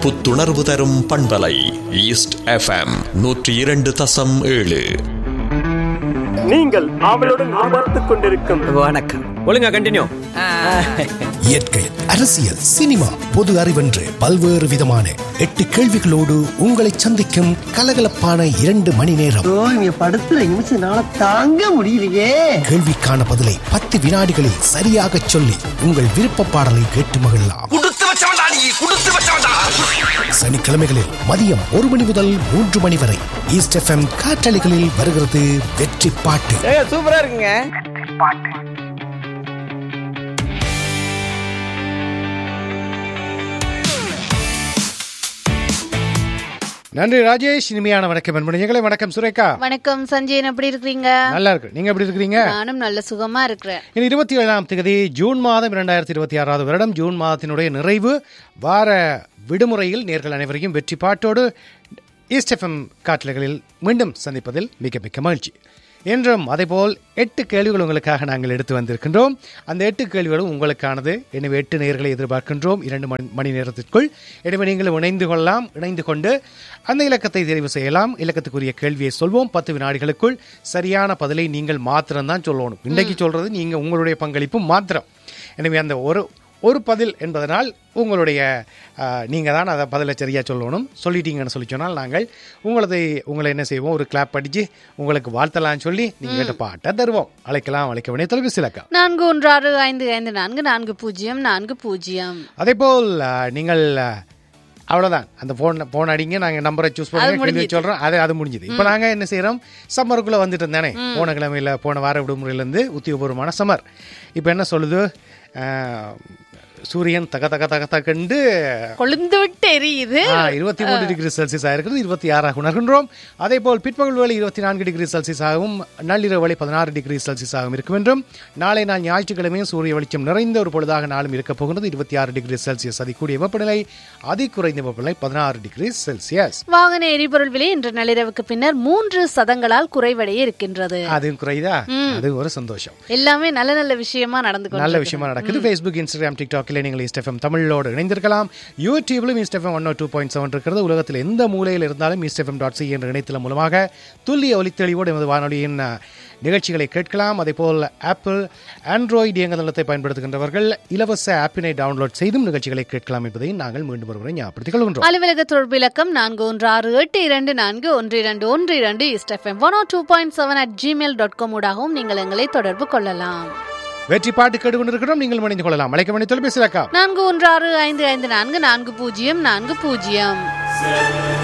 புத்துணர்வு தரும் பண்பலை ஈஸ்ட் எஃப்எம் நூற்றி இரண்டு தசம் ஏழு நீங்கள் ஆவலுடன் எதிர்பார்த்துக் கொண்டிருக்கும் வணக்கம் ஒழுங்கா கண்டினியூ இயற்கை அரசியல் சினிமா பொது அறிவென்று பல்வேறு விதமான எட்டு கேள்விகளோடு உங்களை சந்திக்கும் கலகலப்பான இரண்டு மணி நேரம் ஐயோ, இங்க படுத்துற நிமிஷம் தாங்க முடியலையே கேள்விக்கான பதிலை பத்து வினாடிகளில் சரியாக சொல்லி உங்கள் விருப்ப பாடலை கேட்டு மகிழலாம் சனிக்கிழமைகளில் மதியம் ஒரு மணி முதல் மூன்று மணி வரை ஈஸ்ட் எஃப்எம் காற்றலைகளில் வருகிறது வெற்றி பாட்டு சூப்பரா இருக்குங்க நன்றி ராஜேஷ் இனிமையான வணக்கம் அன்பணிகளே வணக்கம் சுரேகா வணக்கம் சஞ்சயன் எப்படி இருக்கிறீங்க நல்லா இருக்கு நீங்க எப்படி இருக்கிறீங்க நானும் நல்ல சுகமா இருக்கிறேன் இனி இருபத்தி ஏழாம் தேதி ஜூன் மாதம் இரண்டாயிரத்தி இருபத்தி ஆறாவது வருடம் ஜூன் மாதத்தினுடைய நிறைவு வார விடுமுறையில் நேர்கள் அனைவரையும் வெற்றி பாட்டோடு ஈஸ்ட் எஃப்எம் காற்றலைகளில் மீண்டும் சந்திப்பதில் மிக மிக்க மகிழ்ச்சி என்றும் அதேபோல் எட்டு கேள்விகள் உங்களுக்காக நாங்கள் எடுத்து வந்திருக்கின்றோம் அந்த எட்டு கேள்விகளும் உங்களுக்கானது எனவே எட்டு நேர்களை எதிர்பார்க்கின்றோம் இரண்டு மணி மணி நேரத்திற்குள் எனவே நீங்கள் இணைந்து கொள்ளலாம் இணைந்து கொண்டு அந்த இலக்கத்தை தெரிவு செய்யலாம் இலக்கத்துக்குரிய கேள்வியை சொல்வோம் பத்து வினாடிகளுக்குள் சரியான பதிலை நீங்கள் மாத்திரம்தான் சொல்லணும் இன்றைக்கு சொல்றது நீங்க உங்களுடைய பங்களிப்பு மாத்திரம் எனவே அந்த ஒரு ஒரு பதில் என்பதனால் உங்களுடைய நீங்கள் தான் அதை பதிலை சரியாக சொல்லணும் சொல்லிட்டீங்கன்னு சொல்லி சொன்னால் நாங்கள் உங்களது உங்களை என்ன செய்வோம் ஒரு கிளாப் அடித்து உங்களுக்கு வாழ்த்தலாம்னு சொல்லி நீங்கள் கேட்ட பாட்டை தருவோம் அழைக்கலாம் அழைக்க வேண்டிய தொலைபேசி இலக்கம் நான்கு ஒன்று ஆறு ஐந்து ஐந்து நான்கு நான்கு பூஜ்ஜியம் நான்கு பூஜ்ஜியம் அதேபோல் அஹ், நீங்கள் அஹ், அவ்வளவுதான் அந்த ஃபோன் ஃபோன் அடிங்க நாங்கள் நம்பரை சூஸ் பண்ணி கேள்வி முடிஞ்சிது. சொல்கிறோம் அது அது முடிஞ்சுது இப்போ நாங்கள் என்ன செய்கிறோம் சம்மருக்குள்ளே வந்துட்டு தானே போன கிழமையில் போன வார விடுமுறையிலேருந்து உத்தியோகபூர்வமான சம்மர் இப்போ என்ன சொல்லுது அஹ், சூரியன் தக தக தக தகண்டு கொழுந்து விட்டு எரியுது இருபத்தி மூன்று டிகிரி செல்சியஸ் ஆயிருக்கிறது இருபத்தி ஆறாக உணர்கின்றோம் அதே போல் பிற்பகல் வேலை இருபத்தி நான்கு டிகிரி செல்சியஸ் ஆகவும் நள்ளிரவு வேலை பதினாறு டிகிரி செல்சியஸ் ஆகவும் இருக்கும் என்றும் நாளை நாள் ஞாயிற்றுக்கிழமையும் சூரிய வெளிச்சம் நிறைந்த ஒரு பொழுதாக நாளும் இருக்கப் போகிறது இருபத்தி ஆறு டிகிரி செல்சியஸ் அதிகூடிய வெப்பநிலை அதி குறைந்த வெப்பநிலை பதினாறு டிகிரி செல்சியஸ் வாகன எரிபொருள் விலை இன்று நள்ளிரவுக்கு பின்னர் மூன்று சதங்களால் குறைவடைய இருக்கின்றது அதுவும் குறையுதா அது ஒரு சந்தோஷம் எல்லாமே நல்ல நல்ல விஷயமா நடந்து நல்ல கொண்டிருக்கு. விஷயமா நடக்குது ஃபேஸ்புக் இன்ஸ்டாகிராம் டிக்டாக்கில் நீங்கள் இஸ்டெஃப்எம் தமிழோடு இணைந்திருக்கலாம் யூடியூப்லும் இஸ்டெஃப்எம் ஒன் டூ பாயிண்ட் செவன் இருக்கிறது உலகத்தில் எந்த மூலையில் இருந்தாலும் இஸ்டெஃப்எம் டாட் சி என்ற இணையதளம் மூலமாக துல்லிய ஒலித்தெளிவோடு எமது வானொலியின் அஹ், நிகழ்ச்சிகளை கேட்கலாம் அதேபோல் ஆப்பிள் ஆண்ட்ராய்டு இயங்குதளத்தை பயன்படுத்துகின்றவர்கள் இலவச ஆப்பினை டவுன்லோட் செய்தும் நிகழ்ச்சிகளை கேட்கலாம் என்பதை நாங்கள் மீண்டும் ஒருமுறை ஞாபகப்படுத்திக் கொள்கின்றோம் அலுவலக தொடர்பு இலக்கம் நான்கு ஒன்று ஆறு எட்டு இரண்டு நான்கு ஒன்று இரண்டு ஒன்று இரண்டு இஸ்டெஃப்எம் one two point seven at Gmail dot com ஊடாகவும் நீங்கள் எங்களை தொடர்பு கொள்ளலாம் வெற்றி பாட்டு கேட்டுக்கொண்டிருக்கிறோம் நீங்கள் இணைந்து கொள்ளலாம் அழைக்க வேண்டிய தொலைபேசி இலக்கம் நான்கு ஒன்று ஆறு ஐந்து ஐந்து நான்கு நான்கு பூஜ்ஜியம் நான்கு பூஜ்ஜியம்